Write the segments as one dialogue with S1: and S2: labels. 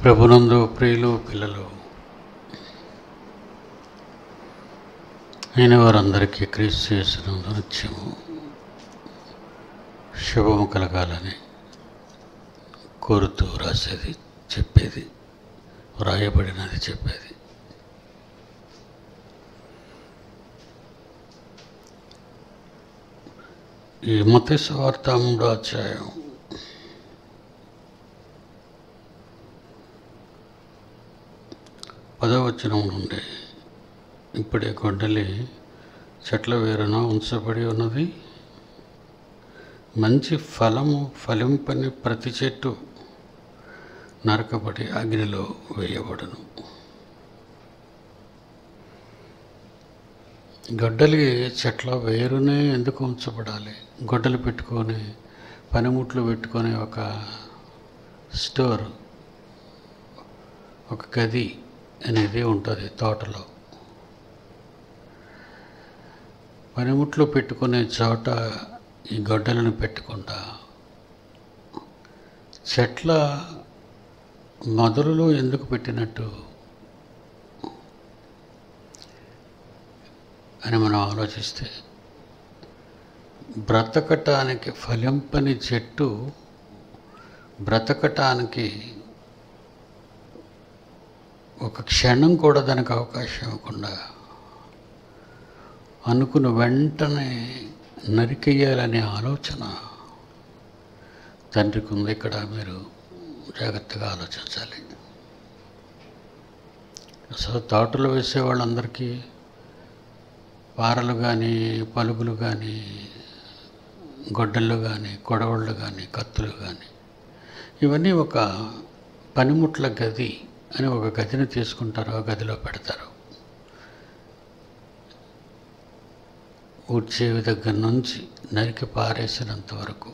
S1: ప్రభునందు ప్రియులు పిల్లలు అయిన వారందరికీ క్రీస్తు చేసినందు నిత్యము శుభము కలగాలని కోరుతూ రాసేది చెప్పేది వ్రాయబడినది చెప్పేది ఈ మత స్వార్థ మూడో అధ్యాయం పదవచనం నుండి ఇప్పుడే గొడ్డలి చెట్ల వేరున ఉంచబడి ఉన్నది మంచి ఫలము ఫలింపని ప్రతి చెట్టు నరకబడి అగ్నిలో వేయబడును గొడ్డలి చెట్ల వేరునే ఎందుకు ఉంచబడాలి గొడ్డలు పెట్టుకొని పనిముట్లు పెట్టుకొని ఒక స్టోర్ ఒక గది అనేది ఉంటుంది తోటలో పనిముట్లు పెట్టుకునే చోట ఈ గొడ్డలను పెట్టుకుంటా చెట్ల మొదలులో ఎందుకు పెట్టినట్టు అని మనం ఆలోచిస్తే బ్రతకటానికి ఫలింపని చెట్టు బ్రతకటానికి ఒక క్షణం కూడా దానికి అవకాశం ఇవ్వకుండా అనుకున్న వెంటనే నరికేయాలనే ఆలోచన తండ్రికి ఉంది ఇక్కడ మీరు జాగ్రత్తగా ఆలోచించాలి అసలు తోటలు వేసే వాళ్ళందరికీ పారలు కానీ పలుగులు కానీ గొడ్డళ్ళు కానీ కొడవళ్ళు కానీ కత్తులు కానీ ఇవన్నీ ఒక పనిముట్ల గది అని ఒక గదిని తీసుకుంటారు ఆ గదిలో పెడతారు ఊడ్చేవి దగ్గర నుంచి నరికి పారేసినంత వరకు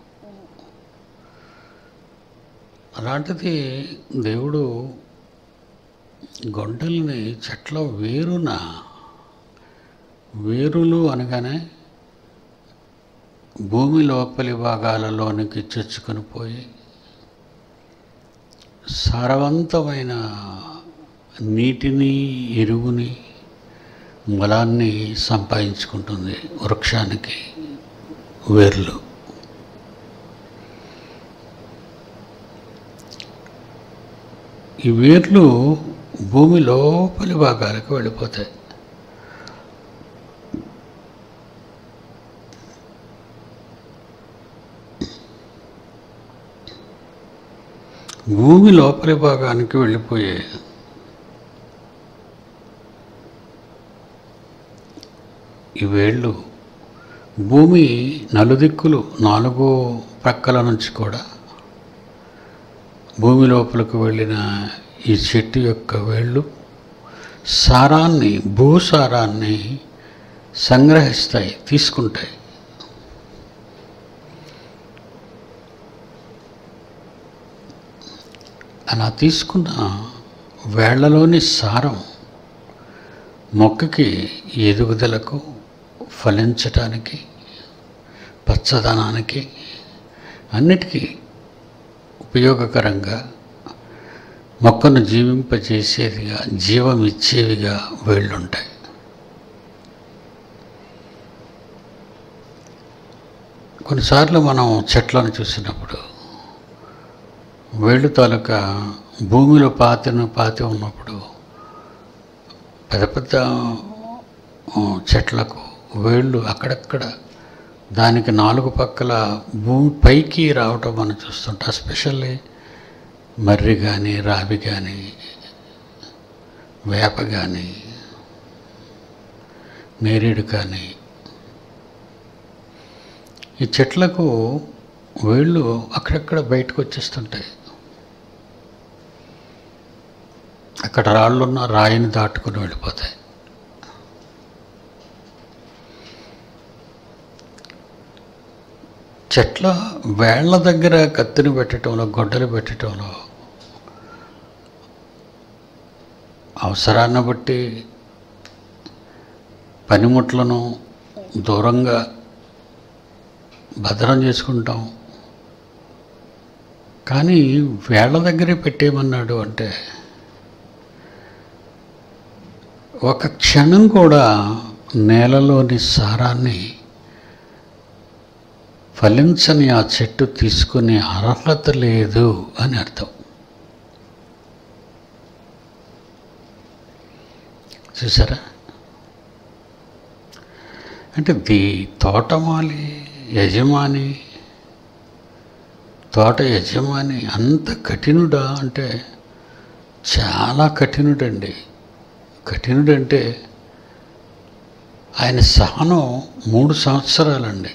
S1: అలాంటిది దేవుడు గొడ్డల్ని చెట్ల వేరున వేరులు అనగానే భూమి లోపలి భాగాలలోనికి చొచ్చుకొని పోయి సారవంతమైన నీటిని ఎరువుని బలాన్ని సంపాదించుకుంటుంది వృక్షానికి వేర్లు ఈ వేర్లు భూమి లోపలి భాగాలకు వెళ్ళిపోతాయి భూమి లోపలి భాగానికి వెళ్ళిపోయే ఈ వేళ్ళు భూమి నలుదిక్కులు నాలుగో ప్రక్కల నుంచి కూడా భూమి లోపలికి వెళ్ళిన ఈ చెట్టు యొక్క వేళ్ళు సారాన్ని భూసారాన్ని సంగ్రహిస్తాయి తీసుకుంటాయి అలా తీసుకున్న వేళ్లలోని సారం మొక్కకి ఎదుగుదలకు ఫలించటానికి పచ్చదనానికి అన్నిటికీ ఉపయోగకరంగా మొక్కను జీవింపజేసేదిగా జీవం ఇచ్చేవిగా వేళ్ళుంటాయి కొన్నిసార్లు మనం చెట్లను చూసినప్పుడు వేళ్ళు తాలూకా భూమిలో పాతిన పాతి ఉన్నప్పుడు పెద్ద పెద్ద ఆ, చెట్లకు వేళ్ళు అక్కడక్కడ దానికి నాలుగు పక్కల భూమి పైకి రావటం మనం చూస్తుంటాం ఎస్పెషల్లీ మర్రి కానీ రావి కానీ వేప కానీ నేరేడు కానీ ఈ చెట్లకు వేళ్ళు అక్కడక్కడ బయటకు వచ్చేస్తుంటాయి అక్కడ రాళ్ళున్న రాయిని దాటుకుని వెళ్ళిపోతాయి చెట్ల వేళ్ల దగ్గర కత్తిని పెట్టడంలో గొడ్డలు పెట్టడంలో అవసరాన్ని బట్టి పనిముట్లను దూరంగా భద్రం చేసుకుంటాం కానీ వేళ్ల దగ్గరే పెట్టేయమన్నాడు అంటే ఒక క్షణం కూడా నేలలోని సారాన్ని ఫలించని ఆ చెట్టు తీసుకునే అర్హత లేదు అని అర్థం చూసారా అంటే ది తోటమాలి యజమాని తోట యజమాని అంత కఠినుడా అంటే చాలా కఠినుడండి కఠినుడంటే ఆయన సహనం మూడు సంవత్సరాలండి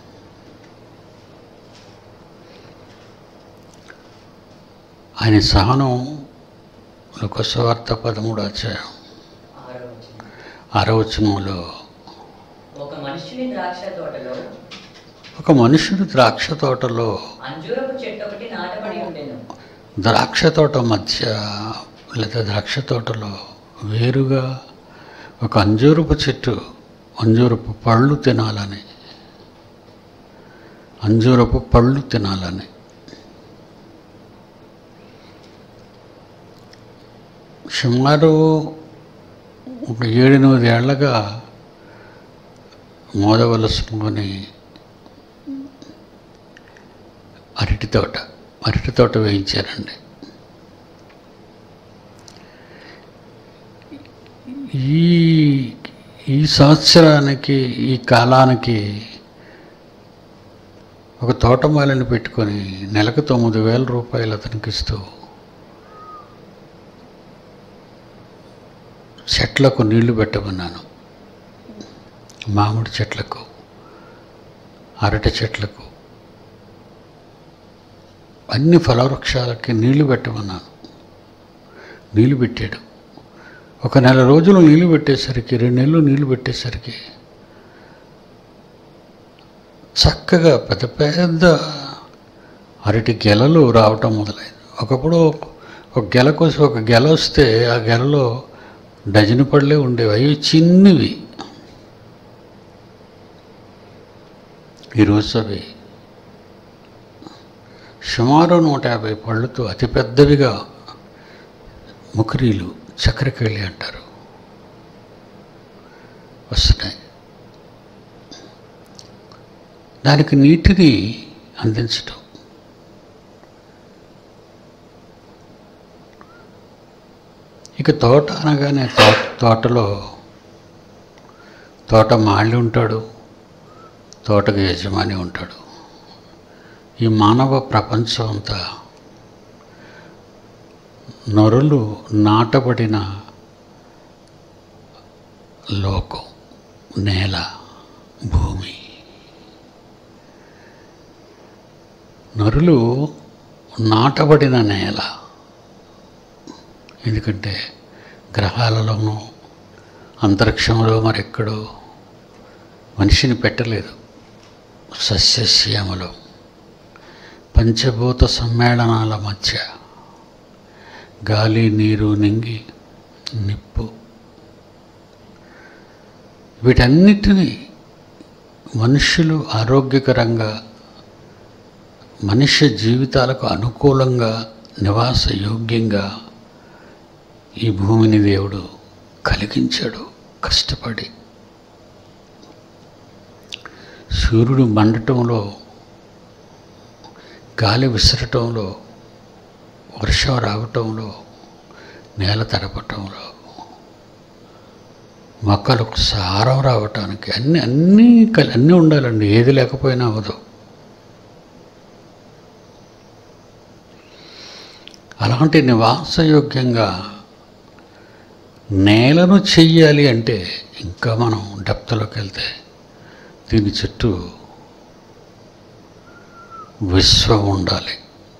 S1: ఆయన సహనం లోకస్వార్త పదమూడు అధ్యాయం
S2: ఆరో వచనం.
S1: అరవచనంలో
S2: ఒక మనుషుని ద్రాక్ష తోటలో
S1: ఒక మనుషుడు ద్రాక్ష తోటలో
S2: అంజూరపు చెట్టు ఒకటి నాటబడి ఉండెను
S1: ద్రాక్ష తోట మధ్య లేదా ద్రాక్ష తోటలో వేరుగా ఒక అంజూరపు చెట్టు అంజూరపు పళ్ళు తినాలని అంజూరపు పళ్ళు తినాలని సుమారు ఒక ఏడెనిమిది ఏళ్ళగా మోదవలసుకొని అరటి తోట అరటి తోట వేయించారండి ఈ ఈ సంవత్సరానికి ఈ కాలానికి ఒక తోటమాలిని పెట్టుకొని నెలకు తొమ్మిది వేల రూపాయలు అతనికి ఇస్తూ చెట్లకు నీళ్లు పెట్టమన్నాను మామిడి చెట్లకు అరటి చెట్లకు అన్ని ఫలవృక్షాలకి నీళ్లు పెట్టమన్నాను నీళ్లు పెట్టాడు ఒక నెల రోజులు నీళ్లు పెట్టేసరికి రెండు నెలలు నీళ్లు పెట్టేసరికి చక్కగా పెద్ద పెద్ద అరటి గెలలు రావటం మొదలైంది ఒకప్పుడు ఒక గెల కోసం ఒక గెల వస్తే ఆ గెలలో డజను పళ్ళే ఉండేవి అవి చిన్నవి ఈరోజు అవి సుమారు నూట యాభై పళ్ళుతో అతిపెద్దవిగా ముకిరీలు చక్రకేళి అంటారు వస్తున్నాయి దానికి నీటిని అందించటం ఇక తోట అనగానే తోట తోటలో తోట మాలి ఉంటాడు తోటకు యజమాని ఉంటాడు ఈ మానవ ప్రపంచం అంతా నరులు నాటబడిన లోకం నేల భూమి నరులు నాటబడిన నేల ఎందుకంటే గ్రహాలలోనూ అంతరిక్షంలో మరెక్కడో మనిషిని పెట్టలేదు సస్యశ్యామలో పంచభూత సమ్మేళనాల మధ్య గాలి నీరు నింగి నిప్పు వీటన్నిటినీ మనుష్యులు ఆరోగ్యకరంగా మనుష్య జీవితాలకు అనుకూలంగా నివాస యోగ్యంగా ఈ భూమిని దేవుడు కలిగించాడు కష్టపడి సూర్యుడు మండటంలో గాలి విసరటంలో వర్షం రావటంలో నేల తడపటంలో మొక్కలకు సారం రావటానికి అన్ని అన్నీ కలి అన్నీ ఉండాలండి ఏది లేకపోయినా అవ్వదు అలాంటి నివాసయోగ్యంగా నేలను చెయ్యాలి అంటే ఇంకా మనం డెప్త్లోకి వెళ్తే దీని చుట్టూ విశ్వం ఉండాలి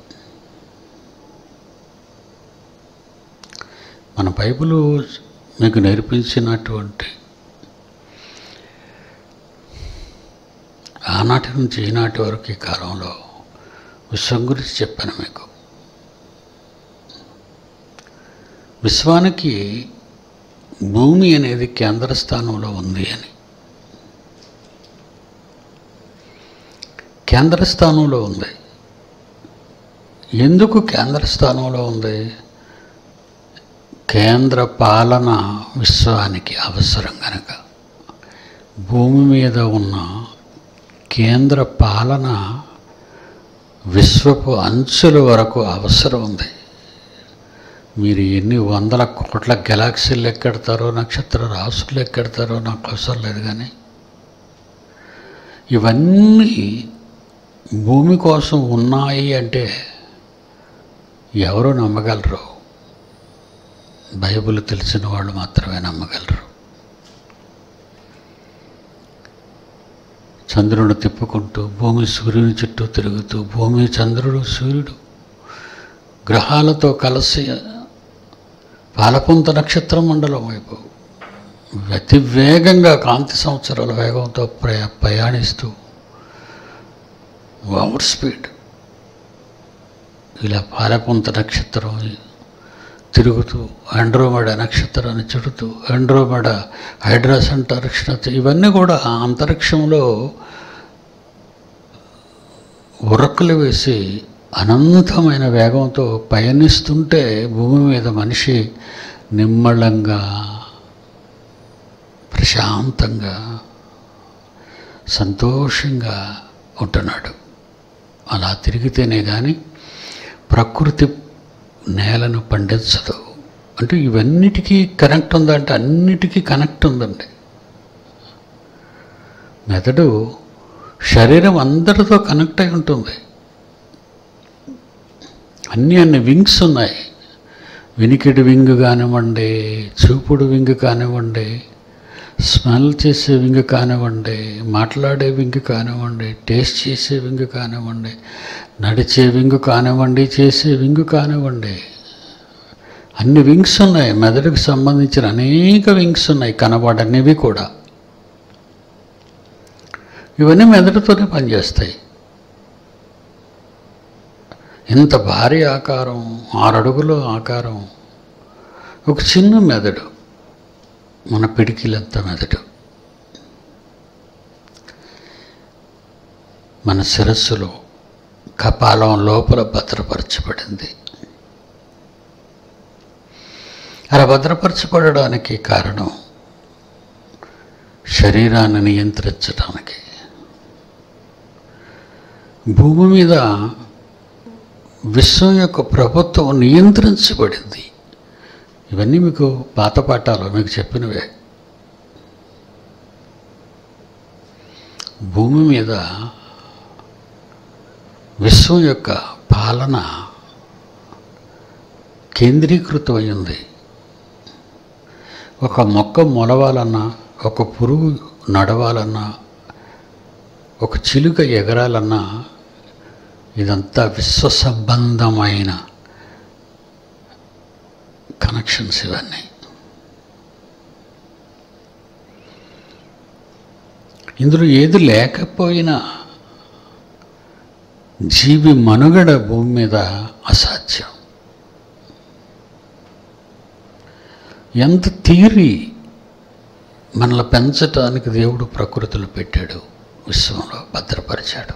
S1: మన బైబిల్ మీకు నేర్పించినటువంటి ఆనాటి నుంచి ఈనాటి వరకు ఈ కాలంలో విశ్వం గురించి చెప్పాను మీకు విశ్వానికి భూమి అనేది కేంద్ర స్థానంలో ఉంది అని కేంద్ర స్థానంలో ఉంది ఎందుకు కేంద్ర స్థానంలో ఉంది కేంద్ర పాలన విశ్వానికి అవసరం కనుక భూమి మీద ఉన్న కేంద్ర పాలన విశ్వపు అంచుల వరకు అవసరం ఉంది మీరు ఎన్ని వందల కోట్ల గెలాక్సీలు ఎక్కెడతారో నక్షత్ర రాసులు ఎక్కెడతారో నాకు అవసరం లేదు కానీ ఇవన్నీ భూమి కోసం ఉన్నాయి అంటే ఎవరు నమ్మగలరు బైబిల్ తెలిసిన వాళ్ళు మాత్రమే నమ్మగలరు చంద్రుడు తిప్పుకుంటూ భూమి సూర్యుని చుట్టూ తిరుగుతూ భూమి చంద్రుడు సూర్యుడు గ్రహాలతో కలిసి పాలపుంత నక్షత్ర మండలం వైపు అతి వేగంగా కాంతి సంవత్సరాల వేగంతో ప్రయా ప్రయాణిస్తూ ఓవర్ స్పీడ్ ఇలా పాలపుంత నక్షత్రం తిరుగుతూ ఆండ్రోమెడ నక్షత్రాన్ని చుడుతూ ఆండ్రోమెడ హైడ్రాస్ అంతరిక్ష ఇవన్నీ కూడా ఆ అంతరిక్షంలో ఉరకలు వేసి అనంతమైన వేగంతో పయనిస్తుంటే భూమి మీద మనిషి నిమ్మళంగా ప్రశాంతంగా సంతోషంగా ఉంటున్నాడు అలా తిరిగితేనే కానీ ప్రకృతి నేలను పండించదు అంటే ఇవన్నిటికీ కనెక్ట్ ఉందంటే అన్నిటికీ కనెక్ట్ ఉందండి మెదడు శరీరం అందరితో కనెక్ట్ అయి ఉంటుంది అన్ని అన్ని వింగ్స్ ఉన్నాయి వినికిడి వింగ్ కానివ్వండి చూపుడు వింగ్ కానివ్వండి స్మెల్ చేసే వింగ్ కానివ్వండి మాట్లాడే వింగ్ కానివ్వండి టేస్ట్ చేసే వింగ్ కానివ్వండి నడిచే వింగ్ కానివ్వండి చేసే వింగ్ కానివ్వండి అన్ని వింగ్స్ ఉన్నాయి మెదడుకు సంబంధించిన అనేక వింగ్స్ ఉన్నాయి కనబడనివి కూడా ఇవన్నీ మెదడుతోనే పనిచేస్తాయి ఇంత భారీ ఆకారం ఆరు అడుగుల ఆకారం ఒక చిన్న మెదడు మన పిడికిలంత మెదడు మన శిరస్సులో కపాలం లోపల భద్రపరచబడింది అలా భద్రపరచబడడానికి కారణం శరీరాన్ని నియంత్రించడానికి భూమి మీద విశ్వం యొక్క ప్రభుత్వం నియంత్రించబడింది ఇవన్నీ మీకు పాత పాఠాలు మీకు చెప్పినవే భూమి మీద విశ్వం యొక్క పాలన కేంద్రీకృతమై ఉంది ఒక మొక్క మొలవాలన్నా ఒక పురుగు నడవాలన్నా ఒక చిలుక ఎగరాలన్నా ఇదంతా విశ్వ సంబంధమైన కనెక్షన్స్ ఇవన్నీ ఇందులో ఏది లేకపోయినా జీవి మనుగడ భూమి మీద అసాధ్యం ఎంత తీరి మనల్ని పెంచటానికి దేవుడు ప్రకృతిలో పెట్టాడు విశ్వంలో భద్రపరిచాడు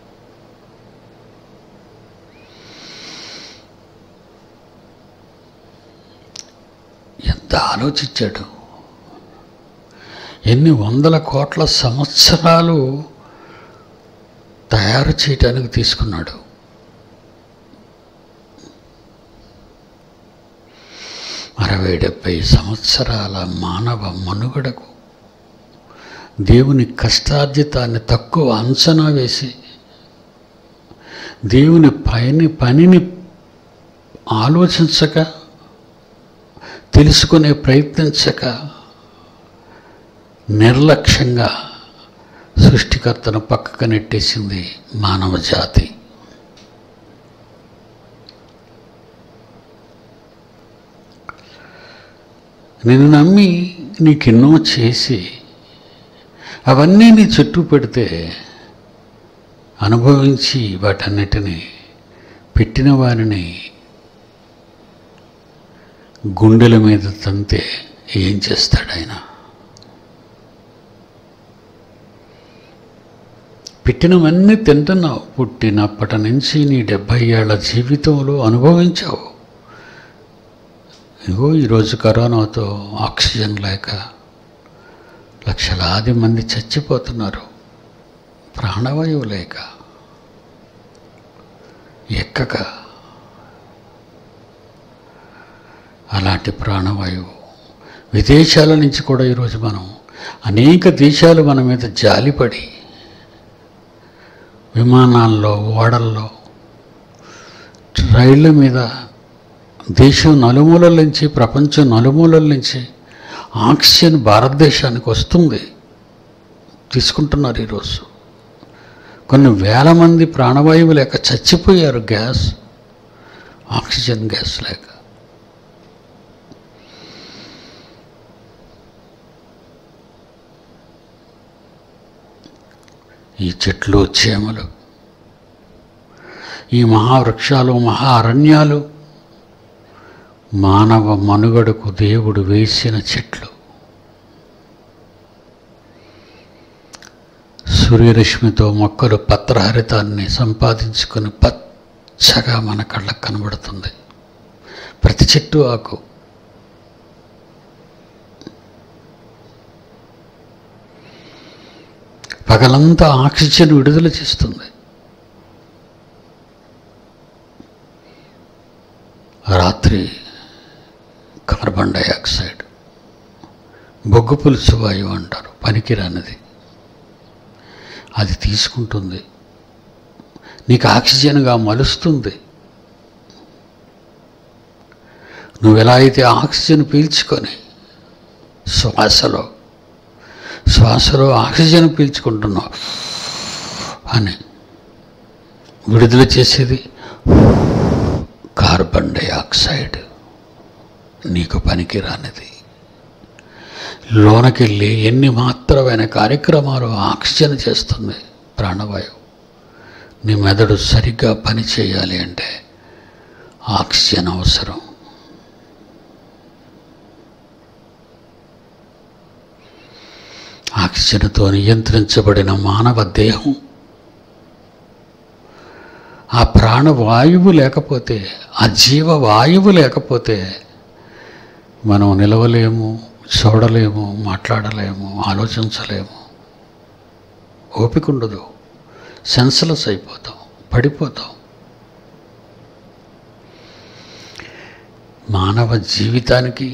S1: ఎంత ఆలోచించాడు ఎన్ని వందల కోట్ల సంవత్సరాలు తయారు చేయటానికి తీసుకున్నాడు అరవై డెబ్భై సంవత్సరాల మానవ మనుగడకు దేవుని కష్టార్జితాన్ని తక్కువ అంచనా వేసి దేవుని పని పనిని ఆలోచించక తెలుసుకునే ప్రయత్నించక నిర్లక్ష్యంగా సృష్టికర్తను పక్కకు నెట్టేసింది మానవ జాతి నిన్ను నమ్మి నీకెన్నో చేసి అవన్నీ నీ చుట్టూ పెడితే అనుభవించి వాటన్నిటిని పెట్టిన వారిని గుండెల మీద తంతే ఏం చేస్తాడు ఆయన పెట్టినవన్నీ తింటున్నావు పుట్టినప్పటి నుంచి నీ డెబ్భై ఏళ్ల జీవితంలో అనుభవించావు ఇగో ఈరోజు కరోనాతో ఆక్సిజన్ లేక లక్షలాది మంది చచ్చిపోతున్నారు ప్రాణవాయువు లేక ఎక్కక అలాంటి ప్రాణవాయువు విదేశాల నుంచి కూడా ఈరోజు మనం అనేక దేశాలు మన మీద జాలిపడి విమానాల్లో ఓడల్లో రైళ్ళ మీద దేశం నలుమూలల నుంచి ప్రపంచం నలుమూలల నుంచి ఆక్సిజన్ భారతదేశానికి వస్తుంది తీసుకుంటున్నారు ఈరోజు కొన్ని వేల మంది ప్రాణవాయువు లేక చచ్చిపోయారు గ్యాస్ ఆక్సిజన్ గ్యాస్ లేక ఈ చెట్లు చేమలు ఈ మహావృక్షాలు మహా అరణ్యాలు మానవ మనుగడకు దేవుడు వేసిన చెట్లు సూర్యరశ్మితో మొక్కలు పత్రహరితాన్ని సంపాదించుకొని పచ్చగా మన కళ్ళకు కనబడుతుంది ప్రతి చెట్టు ఆకు పగలంతా ఆక్సిజన్ విడుదల చేస్తుంది రాత్రి కార్బన్ డైఆక్సైడ్ బొగ్గు పులుసు వాయువు అంటారు పనికిరానిది అది తీసుకుంటుంది నీకు ఆక్సిజన్గా మలుస్తుంది నువ్వు ఎలా అయితే ఆక్సిజన్ పీల్చుకొని శ్వాసలో శ్వాసలో ఆక్సిజన్ పీల్చుకుంటున్నావు అని విడుదల చేసేది కార్బన్ డైఆక్సైడ్ నీకు పనికిరానిది లోనకెళ్ళి ఎన్ని మాత్రమైన కార్యక్రమాలు ఆక్సిజన్ చేస్తుంది ప్రాణవాయువు నీ మెదడు సరిగ్గా పని చేయాలి అంటే ఆక్సిజన్ అవసరం ఆక్సిజన్తో నియంత్రించబడిన మానవ దేహం ఆ ప్రాణవాయువు లేకపోతే ఆ జీవవాయువు లేకపోతే మనం నిలవలేము చూడలేము మాట్లాడలేము ఆలోచించలేము ఓపిక ఉండదు సెన్స్లెస్ అయిపోతాం పడిపోతాం మానవ జీవితానికి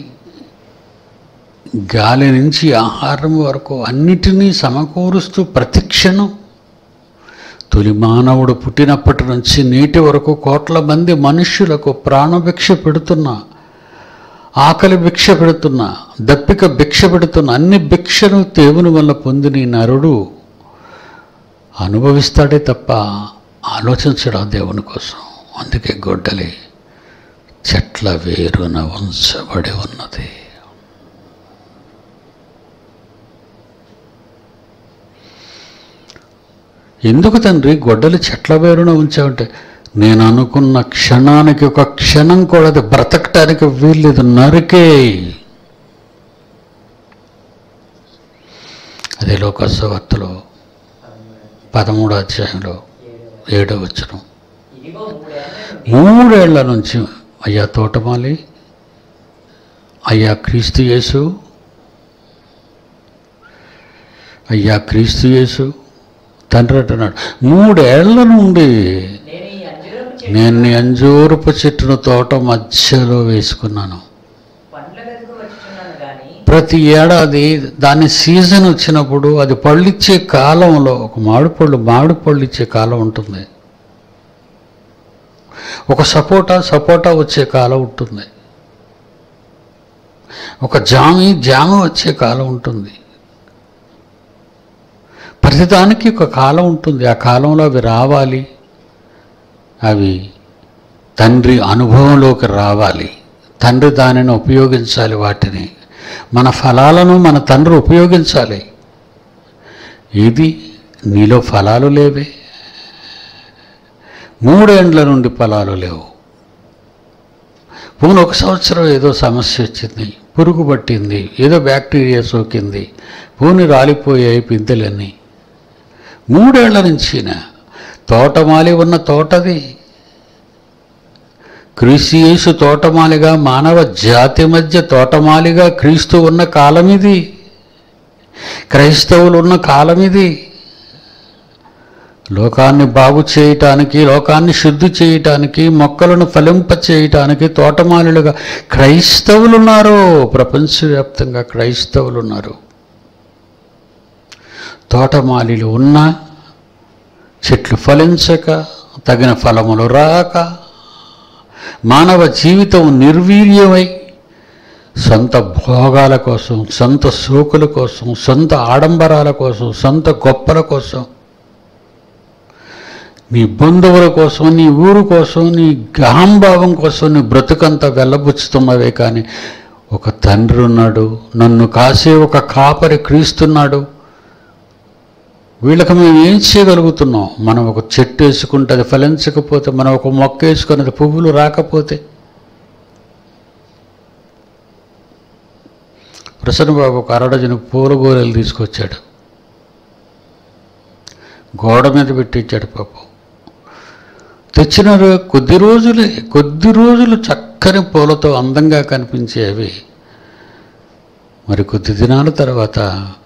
S1: గాలి నుంచి ఆహారం వరకు అన్నిటినీ సమకూరుస్తూ ప్రతిక్షణం తొలి మానవుడు పుట్టినప్పటి నుంచి నేటి వరకు కోట్ల మంది మనుష్యులకు ప్రాణభిక్ష పెడుతున్న ఆకలి భిక్ష పెడుతున్న దప్పిక భిక్ష పెడుతున్న అన్ని భిక్షను దేవుని వల్ల పొందిన ఈ నరుడు అనుభవిస్తాడే తప్ప ఆలోచించడం దేవుని కోసం అందుకే గొడ్డలి చెట్ల వేరున ఉంచబడి ఉన్నది ఎందుకు తండ్రి గొడ్డలి చెట్ల వేరున ఉంచావంటే నేను అనుకున్న క్షణానికి ఒక క్షణం కూడా అది బ్రతకటానికి వీల్లేదు నరికే అదే లోకసవార్తలో పదమూడో అధ్యాయంలో ఏడో వచ్చిన
S2: ఇదిగో మూడేళ్ల నుండి
S1: మూడేళ్ల నుంచి అయ్యా తోటమాలి అయ్యా క్రీస్తు యేసు అయ్యా క్రీస్తు యేసు తండ్రి అంటున్నాడు మూడేళ్ల నుండి
S2: నేను ఈ అంజూరపు చెట్టు
S1: నేను నీ అంజూరపు చెట్టును తోట మధ్యలో వేసుకున్నాను
S2: పండ్ల గదికి వచ్చుచున్నాను గాని
S1: ప్రతి ఏడాది దాని సీజన్ వచ్చినప్పుడు అది పళ్ళిచ్చే కాలంలో ఒక మామిడి పళ్ళు మామిడి పళ్ళు ఇచ్చే కాలం ఉంటుంది ఒక సపోటా సపోటా వచ్చే కాలం ఉంటుంది ఒక జామి జామ వచ్చే కాలం ఉంటుంది ప్రతిదానికి ఒక కాలం ఉంటుంది ఆ కాలంలో అవి రావాలి అవి తండ్రి అనుభవంలోకి రావాలి తండ్రి దానిని ఉపయోగించాలి వాటిని మన ఫలాలను మన తండ్రి ఉపయోగించాలి ఇది నీలో ఫలాలు లేవే మూడేండ్ల నుండి ఫలాలు లేవు పోను ఒక సంవత్సరం ఏదో సమస్య వచ్చింది పురుగు పట్టింది ఏదో బ్యాక్టీరియా సోకింది పూని రాలిపోయాయి పిందెలన్నీ మూడేళ్ల నుంచినా తోటమాలి ఉన్న తోటది క్రీస్తు యేసు తోటమాలిగా మానవ జాతి మధ్య తోటమాలిగా క్రీస్తు ఉన్న కాలం ఇది క్రైస్తవులు ఉన్న కాలం ఇది లోకాన్ని బాగు చేయటానికి లోకాన్ని శుద్ధి చేయటానికి మొక్కలను ఫలింప చేయటానికి తోటమాలులుగా క్రైస్తవులు ఉన్నారు ప్రపంచవ్యాప్తంగా క్రైస్తవులు ఉన్నారు తోటమాలిలు ఉన్నా చెట్లు ఫలించక తగిన ఫలములు రాక మానవ జీవితం నిర్వీర్యమై సొంత భోగాల కోసం సొంత సోకుల కోసం సొంత ఆడంబరాల కోసం సొంత గొప్పల కోసం నీ బంధువుల కోసం నీ ఊరు కోసం నీ గహంభావం కోసం నీ బ్రతుకంతా వెళ్ళబుచ్చుతున్నవే కానీ ఒక తండ్రి ఉన్నాడు నన్ను కాసే ఒక కాపరి క్రీస్తున్నాడు వీళ్ళకి మేము ఏం చేయగలుగుతున్నాం మనం ఒక చెట్టు వేసుకుంటే అది ఫలించకపోతే మనం ఒక మొక్క వేసుకొని అది పువ్వులు రాకపోతే ప్రసన్నబాబు ఒక అరడజను పూల గోరెలు తీసుకొచ్చాడు గోడ మీద పెట్టించాడు పాపం తెచ్చిన రో- కొద్ది రోజులే కొద్ది రోజులు చక్కని పూలతో అందంగా కనిపించేవి మరి కొద్ది దినాల తర్వాత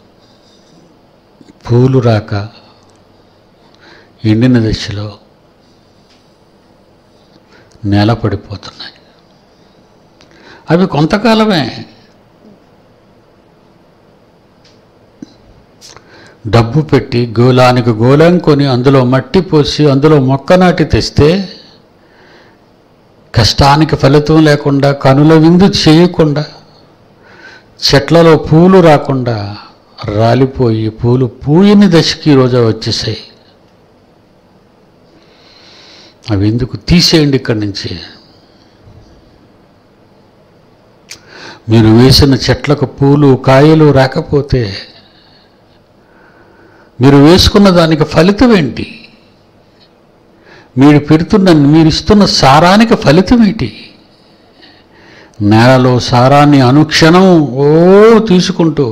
S1: పూలు రాక ఎండిన దశలో నేల పడిపోతున్నాయి అవి కొంతకాలమే డబ్బు పెట్టి గోలానికి గోళం కొని అందులో మట్టి పోసి అందులో మొక్క నాటి తెస్తే కష్టానికి ఫలితం లేకుండా కనుల విందు చేయకుండా చెట్లలో పూలు రాకుండా రాలిపోయి పూలు పూయని దశకి ఈరోజు వచ్చేసాయి అవి ఎందుకు తీసేయండి ఇక్కడి నుంచి మీరు వేసిన చెట్లకు పూలు కాయలు రాకపోతే మీరు వేసుకున్న దానికి ఫలితం ఏంటి మీరు పెడుతున్న మీరు ఇస్తున్న సారానికి ఫలితం ఏంటి నేలలో సారాన్ని అనుక్షణం ఓ తీసుకుంటూ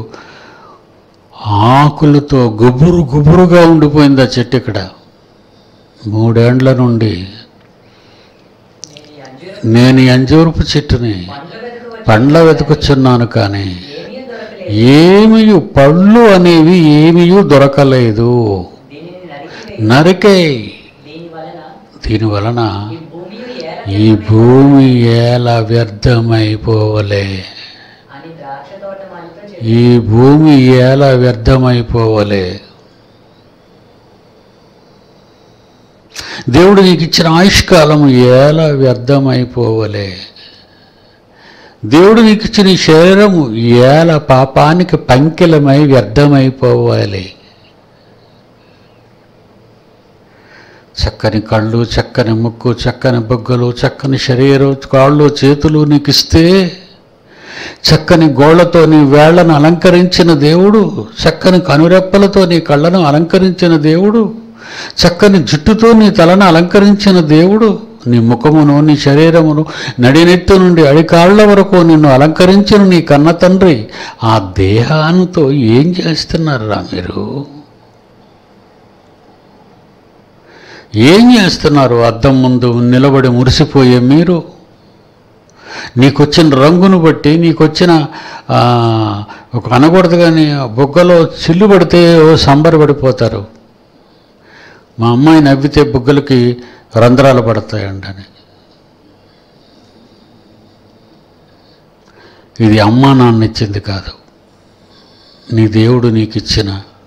S1: ఆకులతో గుబురు గుబురుగా ఉండిపోయింది ఆ చెట్టు ఇక్కడ మూడేండ్ల నుండి
S2: నేను ఈ అంజూరం
S1: నేను ఈ అంజూరపు చెట్టుని
S2: పండ్ల వెతుకు వచ్చి
S1: పండ్ల వెతుకుచున్నాను కానీ
S2: ఏమీ దొరకలేదు
S1: ఏమీ పళ్ళు అనేవి ఏమీ దొరకలేదు
S2: దీనిని నరికి
S1: నరికే
S2: దీని వలన
S1: దీని వలన
S2: ఈ భూమి ఏల
S1: ఈ భూమి ఎలా వ్యర్థమైపోవలే
S2: అని ద్రాక్ష తోట మనతో
S1: ఈ భూమి ఎలా వ్యర్థమైపోవలే దేవుడు నీకు ఇచ్చిన ఆయుష్కాలం ఎలా వ్యర్థమైపోవలే దేవుడు నీకు ఇచ్చిన ఈ శరీరము ఎలా పాపానికి పంకిలమై వ్యర్థమైపోవాలి చక్కని కళ్ళు చక్కని ముక్కు చక్కని బొగ్గలు చక్కని శరీరం కాళ్ళు చేతులు నీకు ఇస్తే చక్కని గోళ్లతో నీ వేళ్లను అలంకరించిన దేవుడు చక్కని కనురెప్పలతో నీ కళ్ళను అలంకరించిన దేవుడు చక్కని జుట్టుతో నీ తలను అలంకరించిన దేవుడు నీ ముఖమును నీ శరీరమును నడినెత్తు నుండి అడికాళ్ల వరకు నిన్ను అలంకరించిన నీ కన్న తండ్రి ఆ దేహానుతో ఏం చేస్తున్నారా మీరు ఏం చేస్తున్నారు అద్దం ముందు నిలబడి మురిసిపోయే మీరు నీకొచ్చిన రంగును బట్టి నీకొచ్చిన ఆ, ఒక అనకూడదు కానీ బుగ్గలో చిల్లు పడితే ఓ సంబరపడిపోతారు మా అమ్మాయి నవ్వితే బుగ్గలకి రంధ్రాలు పడతాయండి ఇది అమ్మా నాన్న ఇచ్చింది కాదు నీ దేవుడు నీకు ఇచ్చిన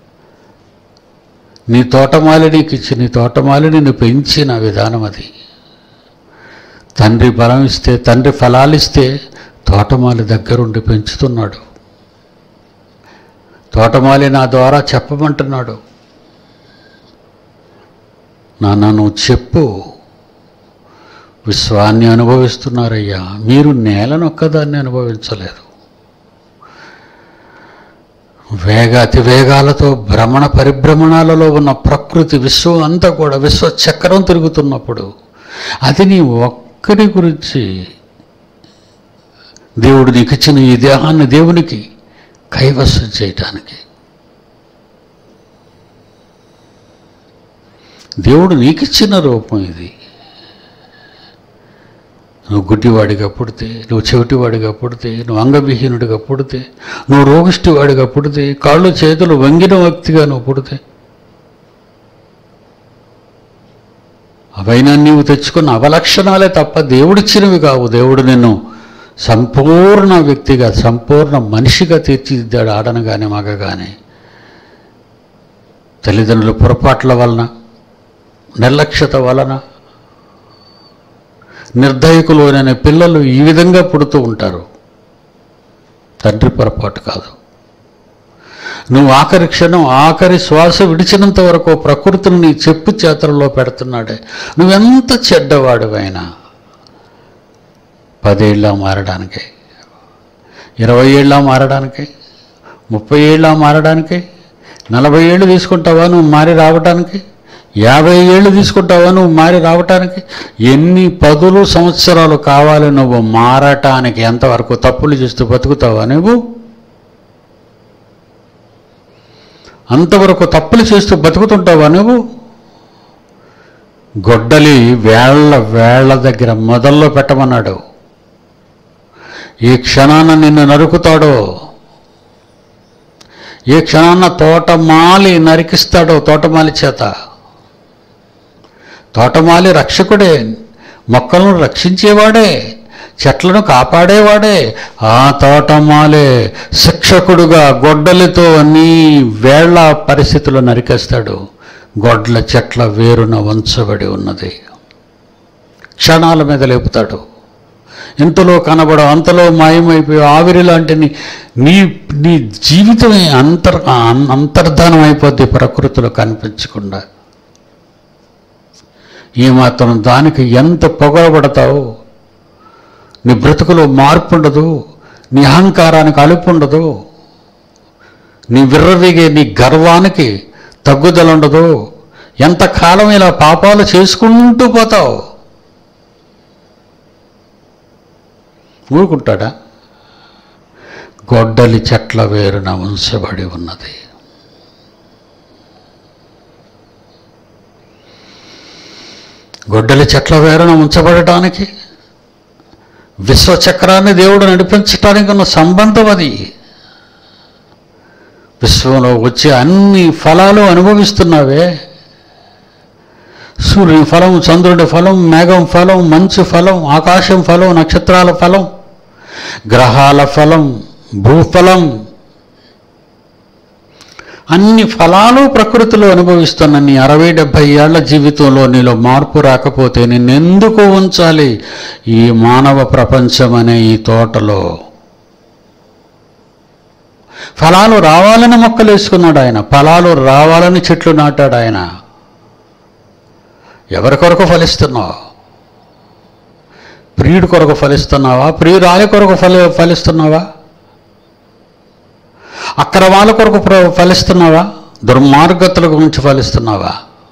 S1: నీ తోటమాలి నీకు ఇచ్చి నీ తోటమాలి నిన్ను పెంచిన విధానం అది తండ్రి బలం ఇస్తే తండ్రి ఫలాలిస్తే తోటమాలి దగ్గరుండి పెంచుతున్నాడు తోటమాలి నా ద్వారా చెప్పమంటున్నాడు నాన్న నువ్వు చెప్పు విశ్వాన్ని అనుభవిస్తున్నారయ్యా మీరు నేలను ఒక్కదాన్ని అనుభవించలేదు వేగ అతి వేగాలతో భ్రమణ పరిభ్రమణాలలో ఉన్న ప్రకృతి విశ్వం అంతా కూడా విశ్వ చక్రం తిరుగుతున్నప్పుడు అది నీ ఒక్కడి గురించి దేవుడు నీకు ఇచ్చిన ఈ దేహాన్ని దేవునికి కైవసం చేయటానికి దేవుడు నీకిచ్చిన రూపం ఇది నువ్వు గుడ్డివాడిగా పుడితే నువ్వు చెవిటివాడిగా పుడితే నువ్వు అంగవిహీనుడిగా పుడితే నువ్వు రోగిష్టివాడిగా పుడితే కాళ్ళు చేతులు వంగిన వ్యక్తిగా నువ్వు పుడితే అవైనా నీవు తెచ్చుకున్న అవలక్షణాలే తప్ప దేవుడిచ్చినవి కావు దేవుడు నిన్ను సంపూర్ణ వ్యక్తిగా సంపూర్ణ మనిషిగా తీర్చిదిద్దాడు ఆడనగానే మగగానే తల్లిదండ్రుల పొరపాట్ల వలన నిర్లక్ష్యత వలన నిర్దయకులోనైన పిల్లలు ఈ విధంగా పుడుతూ ఉంటారు తండ్రి పొరపాటు కాదు నువ్వు ఆఖరి క్షణం ఆఖరి శ్వాస విడిచినంత వరకు ప్రకృతిని నీ చెప్పు చేతల్లో పెడుతున్నాడే నువ్వెంత చెడ్డవాడివైనా పదేళ్ళ మారడానికి ఇరవై ఏళ్ళ మారడానికి ముప్పై ఏళ్ళ మారడానికి నలభై ఏళ్ళు తీసుకుంటావా నువ్వు మారి రావడానికి యాభై ఏళ్ళు తీసుకుంటావా నువ్వు మారి రావటానికి ఎన్ని పదులు సంవత్సరాలు కావాలి నువ్వు మారటానికి ఎంతవరకు తప్పులు చేస్తూ బతుకుతావా నువ్వు అంతవరకు తప్పులు చేస్తూ బతుకుతుంటావా నువ్వు గొడ్డలి వేళ్ల వేళ్ల దగ్గర మొదల్లో పెట్టమన్నాడు ఈ క్షణాన నిన్ను నరుకుతాడో ఏ క్షణాన తోటమాలి నరికిస్తాడో తోటమాలి చేత తోటమాలి రక్షకుడే మొక్కలను రక్షించేవాడే చెట్లను కాపాడేవాడే ఆ తోటమాలే శిక్షకుడుగా గొడ్డలితో నీ వేళ్ల పరిస్థితులు నరికేస్తాడు గొడ్ల చెట్ల వేరున వంచబడి ఉన్నది క్షణాల మీద లేపుతాడు ఇంతలో కనబడవు అంతలో మాయమైపోయి ఆవిరి లాంటి నీ నీ నీ జీవితమే అంతర్ అన్- అంతర్ధానం అయిపోద్ది ప్రకృతిలో కనిపించకుండా ఈ మాత్రం దానికి ఎంత పొగడబడతావు నీ బ్రతుకులో మార్పు ఉండదు నీ అహంకారానికి అలుపు ఉండదు నీ విర్రవీగే నీ గర్వానికి తగ్గుదల ఉండదు ఎంతకాలం ఇలా పాపాలు చేసుకుంటూ పోతావు ఊరుకుంటాడా గొడ్డలి చెట్ల వేరున ఉంచబడి ఉన్నది గొడ్డలి చెట్ల వేరున ఉంచబడటానికి విశ్వచక్రాన్ని దేవుడు నడిపించటానికి ఉన్న సంబంధం అది విశ్వంలో వచ్చే అన్ని ఫలాలు అనుభవిస్తున్నావే సూర్యుని ఫలం చంద్రుడి ఫలం మేఘం ఫలం మంచు ఫలం ఆకాశం ఫలం నక్షత్రాల ఫలం గ్రహాల ఫలం భూఫలం అన్ని ఫలాలు ప్రకృతిలో అనుభవిస్తున్న నీ అరవై డెబ్భై ఏళ్ల జీవితంలో నీలో మార్పు రాకపోతే నిన్నెందుకు ఉంచాలి ఈ మానవ ప్రపంచం అనే ఈ తోటలో ఫలాలు రావాలని మొక్కలు వేసుకున్నాడు ఆయన ఫలాలు రావాలని చెట్లు నాటాడు ఆయన ఎవరి కొరకు ఫలిస్తున్నావు ప్రియుడి కొరకు ఫలిస్తున్నావా ప్రియురాలి కొరకు ఫలి ఫలిస్తున్నావా అక్రమాల కొరకు ప్ర- ఫలిస్తున్నావా దుర్మార్గతల గురించి ఫలిస్తున్నావా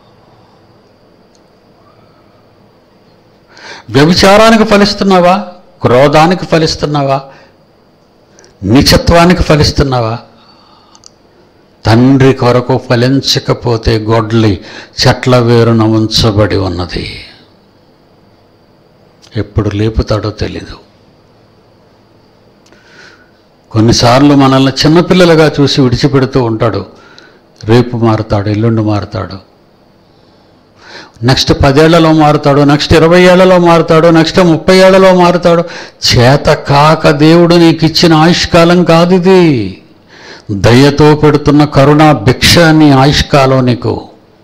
S1: వ్యభిచారానికి ఫలిస్తున్నావా క్రోధానికి ఫలిస్తున్నావా నిచత్వానికి ఫలిస్తున్నావా తండ్రి కొరకు ఫలించకపోతే గొడ్లి చెట్ల వేరున ఉంచబడి ఉన్నది ఎప్పుడు లేపుతాడో తెలీదు కొన్నిసార్లు మనల్ని చిన్నపిల్లలుగా చూసి విడిచిపెడుతూ ఉంటాడు రేపు మారుతాడు ఎల్లుండి మారుతాడు నెక్స్ట్ పదేళ్లలో మారుతాడు నెక్స్ట్ ఇరవై ఏళ్లలో మారుతాడు నెక్స్ట్ ముప్పై ఏళ్లలో మారుతాడు చేత కాక దేవుడు నీకు ఇచ్చిన ఆయుష్కాలం కాదు ఇది దయతో పెడుతున్న కరుణా భిక్ష నీ ఆయుష్కాలం నీకు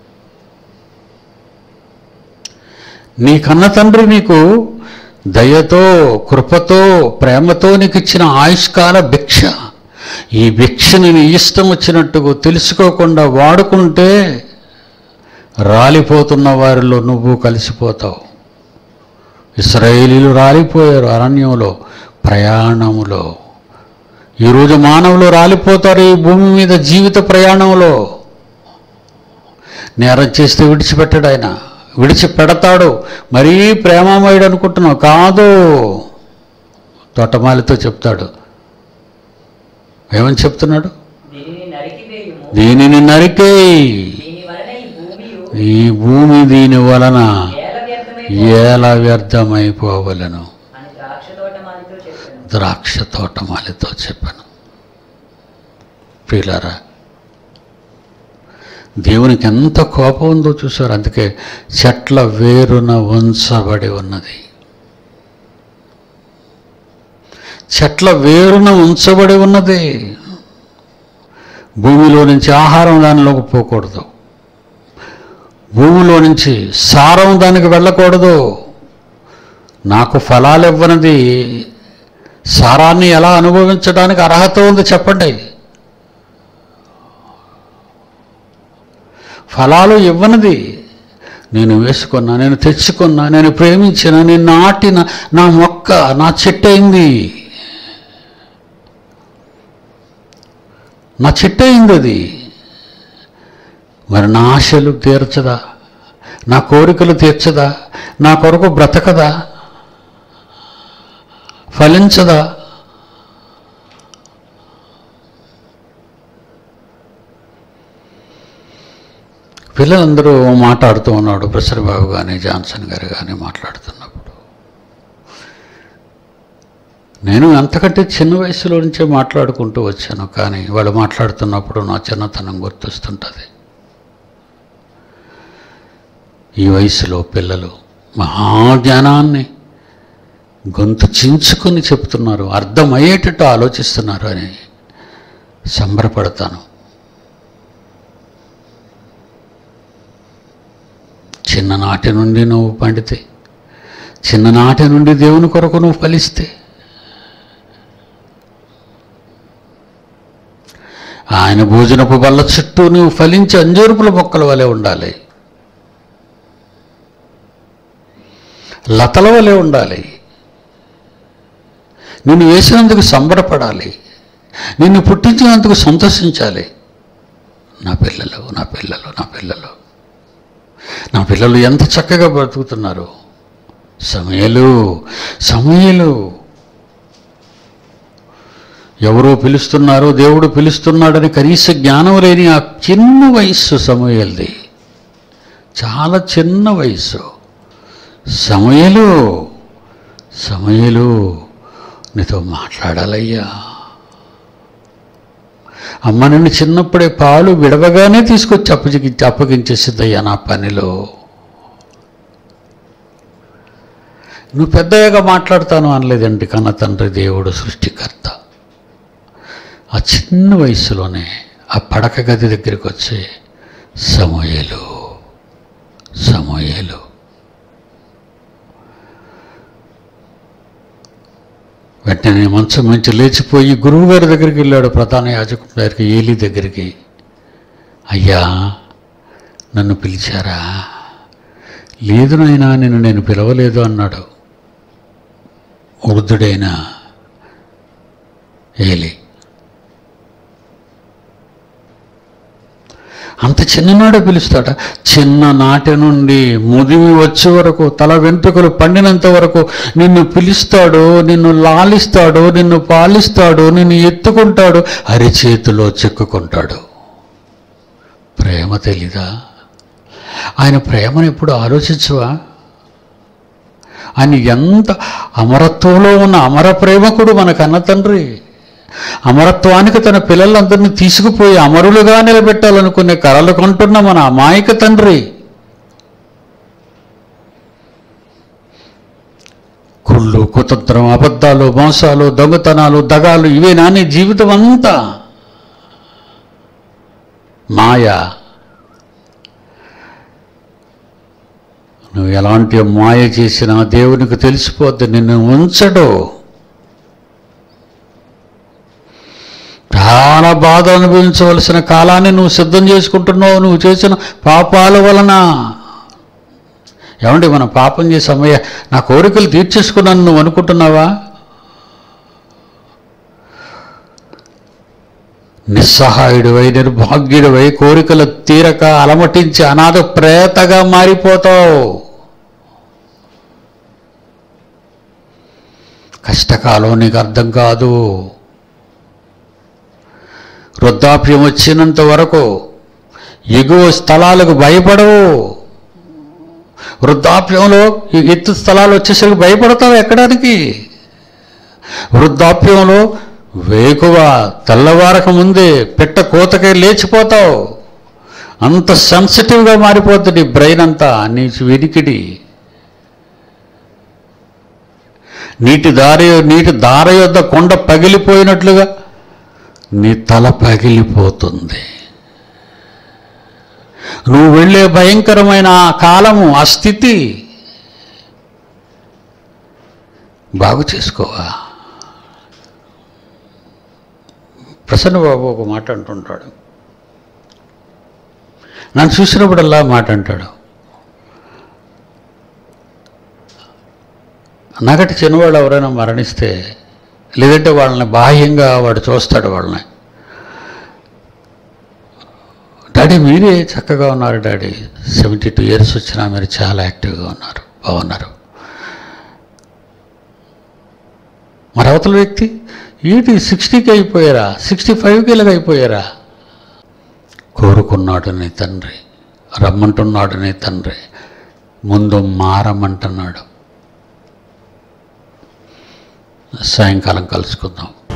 S1: నీ కన్న తండ్రి నీకు దయతో కృపతో ప్రేమతో నీకు ఇచ్చిన ఆయుష్కాల భిక్ష ఈ భిక్షని నీ ఇష్టం వచ్చినట్టుగా తెలుసుకోకుండా వాడుకుంటే రాలిపోతున్న వారిలో నువ్వు కలిసిపోతావు ఇస్రాయేలీలు రాలిపోయారు అరణ్యంలో ప్రయాణములో ఈరోజు మానవులు రాలిపోతారు ఈ భూమి మీద జీవిత ప్రయాణంలో నేరం చేస్తే విడిచిపెట్టాడు ఆయన విడిచిపెడతాడు మరీ ప్రేమమయుడు అనుకుంటున్నావు కాదు తోటమాలితో చెప్తాడు ఏమని చెప్తున్నాడు
S2: దీనిని నరికివేయుము
S1: దీనిని నరికేయి
S2: దీని వలన ఈ భూమియు
S1: ఈ భూమి దీని వలన
S2: ఏల వ్యర్థమై
S1: ఎలా వ్యర్థమైపోవలను
S2: అని ద్రాక్ష తోట మాలితో చెప్పాను
S1: ద్రాక్ష తోటమాలితో చెప్పాను ప్రియులారా దేవునికి ఎంత కోపం ఉందో చూసారు అందుకే చెట్ల వేరున ఉంచబడి ఉన్నది చెట్ల వేరున ఉంచబడి ఉన్నది భూమిలో నుంచి ఆహారం దానిలోకి పోకూడదు భూమిలో నుంచి సారం దానికి వెళ్ళకూడదు నాకు ఫలాలు ఇవ్వనిది సారాన్ని ఎలా అనుభవించడానికి అర్హత ఉంది చెప్పండి ఫలాలు ఇవ్వనిది నేను వేసుకున్నా నేను తెచ్చుకున్నా నేను ప్రేమించిన నేను నాటిన నా మొక్క నా చెట్టు అయింది నా చెట్టు అయింది అది మరి నా ఆశలు తీర్చదా నా కోరికలు తీర్చదా నా కొరకు బ్రతకదా ఫలించదా పిల్లలందరూ మాట్లాడుతూ ఉన్నాడు ప్రసరబాబు కానీ జాన్సన్ గారు కానీ మాట్లాడుతున్నప్పుడు నేను అంతకంటే చిన్న వయసులో నుంచే మాట్లాడుకుంటూ వచ్చాను కానీ వాళ్ళు మాట్లాడుతున్నప్పుడు నా చిన్నతనం గుర్తొస్తుంటుంది ఈ వయసులో పిల్లలు మహాజ్ఞానాన్ని గొంతు చించుకొని చెప్తున్నారు అర్థమయ్యేటట్టు ఆలోచిస్తున్నారు అని సంబరపడతాను చిన్ననాటి నుండి నువ్వు పండితే చిన్ననాటి నుండి దేవుని కొరకు నువ్వు ఫలిస్తే ఆయన భోజనపు బల్ల చుట్టూ నువ్వు ఫలించి అంజూరుపుల మొక్కల వలె ఉండాలి లతల వలె ఉండాలి నిన్ను వేసినందుకు సంబరపడాలి నిన్ను పుట్టించినందుకు సంతోషించాలి నా పిల్లలు నా పిల్లలు నా పిల్లలు నా పిల్లలు ఎంత చక్కగా బ్రతుకుతున్నారు సమయలు సమయలు ఎవరో పిలుస్తున్నారో దేవుడు పిలుస్తున్నాడని కనీస జ్ఞానం లేని ఆ చిన్న వయస్సు సమయల్ది చాలా చిన్న వయస్సు సమయలు సమయలు నీతో మాట్లాడాలయ్యా అమ్మ నిన్ను చిన్నప్పుడే పాలు విడవగానే తీసుకొచ్చి అప్పగి అప్పగించేసిందయ్యా నా పనిలో నువ్వు పెద్దగా మాట్లాడతాను అనలేదండి కన్న తండ్రి దేవుడు సృష్టికర్త ఆ చిన్న వయసులోనే ఆ పడక గది దగ్గరికి వచ్చి సమయలు సమయలు వెంటనే మంచం నుంచి లేచిపోయి గురువుగారి దగ్గరికి వెళ్ళాడు ప్రధాన యాజకుడి దగ్గరికి ఏలి దగ్గరికి అయ్యా నన్ను పిలిచారా లేదు నాయనా నిన్ను నేను పిలవలేదు అన్నాడు వృద్ధుడైన ఏలి అంత చిన్ననాడే పిలుస్తాడ చిన్ననాటి నుండి ముదిమి వచ్చే వరకు తల వెంట్రుకలు పండినంత వరకు నిన్ను పిలుస్తాడు నిన్ను లాలిస్తాడు నిన్ను పాలిస్తాడు నిన్ను ఎత్తుకుంటాడు అరిచేతిలో చెక్కుకుంటాడు ప్రేమ తెలీదా ఆయన ప్రేమను ఎప్పుడు ఆలోచించవా ఆయన ఎంత అమరత్వంలో ఉన్న అమర ప్రేమకుడు మన కన్న తండ్రి అమరత్వానికి తన పిల్లలందరినీ తీసుకుపోయి అమరులుగా నిలబెట్టాలనుకునే కలలు కొంటున్న మన అమాయక తండ్రి కుళ్ళు కుతంత్రం అబద్ధాలు మోసాలు దొంగతనాలు దగాలు ఇవే నాని జీవితం అంతా మాయ నువ్వు ఎలాంటి మాయ చేసినా దేవునికి తెలిసిపోద్ది నిన్ను ఉంచడు చాలా బాధ అనుభవించవలసిన కాలాన్ని నువ్వు సిద్ధం చేసుకుంటున్నావు నువ్వు చేసిన పాపాల వలన ఏమండి మనం పాపం చేసే అమ్మయ్య నా కోరికలు తీర్చేసుకున్నాను నువ్వు అనుకుంటున్నావా నిస్సహాయుడివై నిర్భాగ్యుడివై కోరికలు తీరక అలమటించి అనాథ ప్రేతగా మారిపోతావు కష్టకాలం నీకు అర్థం కాదు వృద్ధాప్యం వచ్చినంత వరకు ఎగువ స్థలాలకు భయపడవు వృద్ధాప్యంలో ఈ ఎత్తు స్థలాలు వచ్చేసరికి భయపడతావు ఎక్కడానికి వృద్ధాప్యంలో వేకువ తెల్లవారక ముందే పిట్ట కోతకే లేచిపోతావు అంత సెన్సిటివ్గా మారిపోతుంది నీ బ్రెయిన్ అంతా నీ వెనికిడి నీటి దారి నీటి దార యొద్ద కొండ పగిలిపోయినట్లుగా నీ తల పగిలిపోతుంది నువ్వు వెళ్ళే భయంకరమైన ఆ కాలము ఆ స్థితి బాగు చేసుకోవా ప్రసన్నబాబు ఒక మాట అంటుంటాడు నన్ను చూసినప్పుడల్లా మాట అంటాడు నాకటి చిన్నవాళ్ళు ఎవరైనా మరణిస్తే లేదంటే వాళ్ళని బాహ్యంగా వాడు చూస్తాడు వాళ్ళని డాడీ మీరే చక్కగా ఉన్నారు డాడీ సెవెంటీ టూ ఇయర్స్ వచ్చినా మీరు చాలా యాక్టివ్గా ఉన్నారు బాగున్నారు మరి అవతల వ్యక్తి ఏంటి సిక్స్టీకి అయిపోయారా సిక్స్టీ ఫైవ్కి ఇలాగ అయిపోయారా కోరుకున్నాడు నీ తండ్రి రమ్మంటున్నాడు నీ తండ్రి ముందు మారమంటున్నాడు సాయంకాలం కలుసుకుందాం